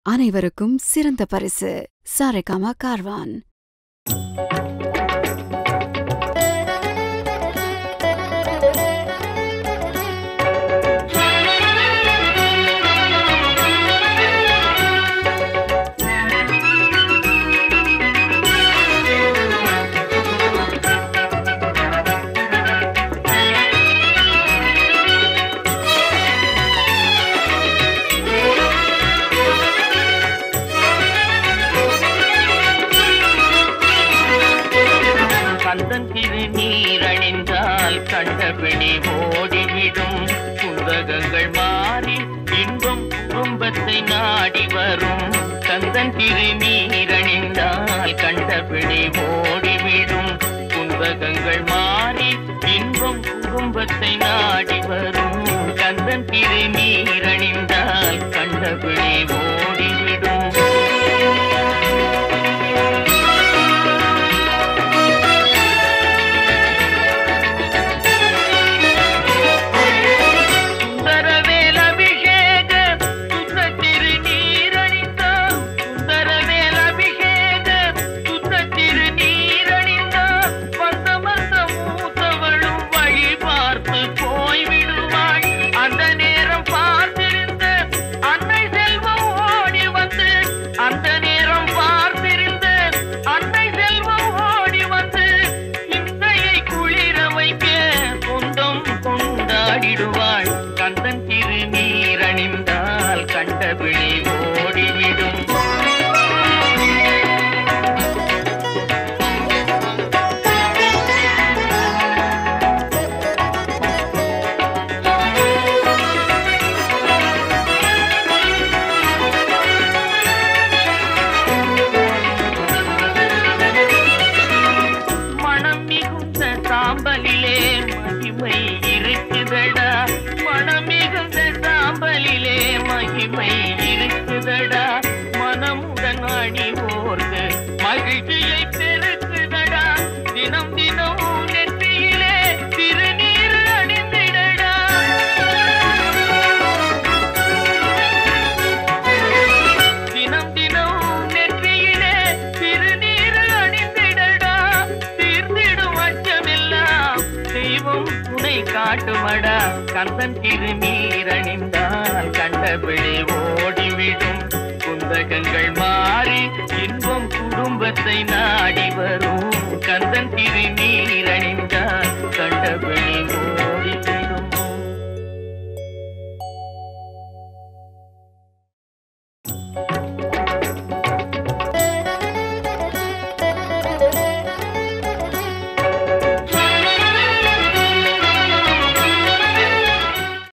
அனைவருக்கும் சிறந்த பரிசு சாரேகாமா கார்வான் கந்தன் திருநீரணிந்தால் கண்டபிடி ஓடிவிடும் புந்தகங்கள் மாறி இன்பம் குடும்பத்தை நாடி வரும் கந்தன் திருநீரணிந்தால் கண்டபிடி ஓடிவிடும் புந்தகங்கள் மாறி இன்பம் குடும்பத்தை நாடி வரும் கந்தன் திருநீரணிந்தால் கண்டபிடி ஓடிவிடும் சுந்தரவேல் அபிஷேக சுத்த திருநீரணிந்தார் சுந்தரவேல் அபிஷேக சுத்த திருநீரணிந்தார் வந்த வந்த மூத்தவளும் வழி பார்த்து போய்விடுவாள் அந்த நேரம் பார்த்திருந்த அன்னை செல்வம் ஓடி வந்து அந்த நேரம் பார்த்திருந்த அன்னை செல்வம் ஓடி வந்து சிந்தையை குளிர வைக்க சொந்தம் கொண்டாடிடுவாள் கந்தன் திருநீரணிந்தால் கண்டபிடி ஓடிவிடும் மனம் மிகுந்த சாம்பலிலே மகிமை இருக்குதடா மனம் மிகுந்த சாம்பலிலே மகிமை இருக்குதடா மனமுடன் அணிவோர்க்கு மகிழ்ச்சியை பெருக்குதடா தினம் தினம் நெற்றியிலே திருநீர் அணிந்திடடா தினம் தினம் நெற்றியிலே திருநீர் அணிந்திடடா தீர்ந்திடும் அச்சமெல்லாம் தெய்வம் துணை காட்டுமடா கந்தன் திருநீர் அணிந்தால் கண்டபிடி ஓடிவிடும் குந்தகங்கள் மாறி இன்பம் குடும்பத்தை நாடி வரும்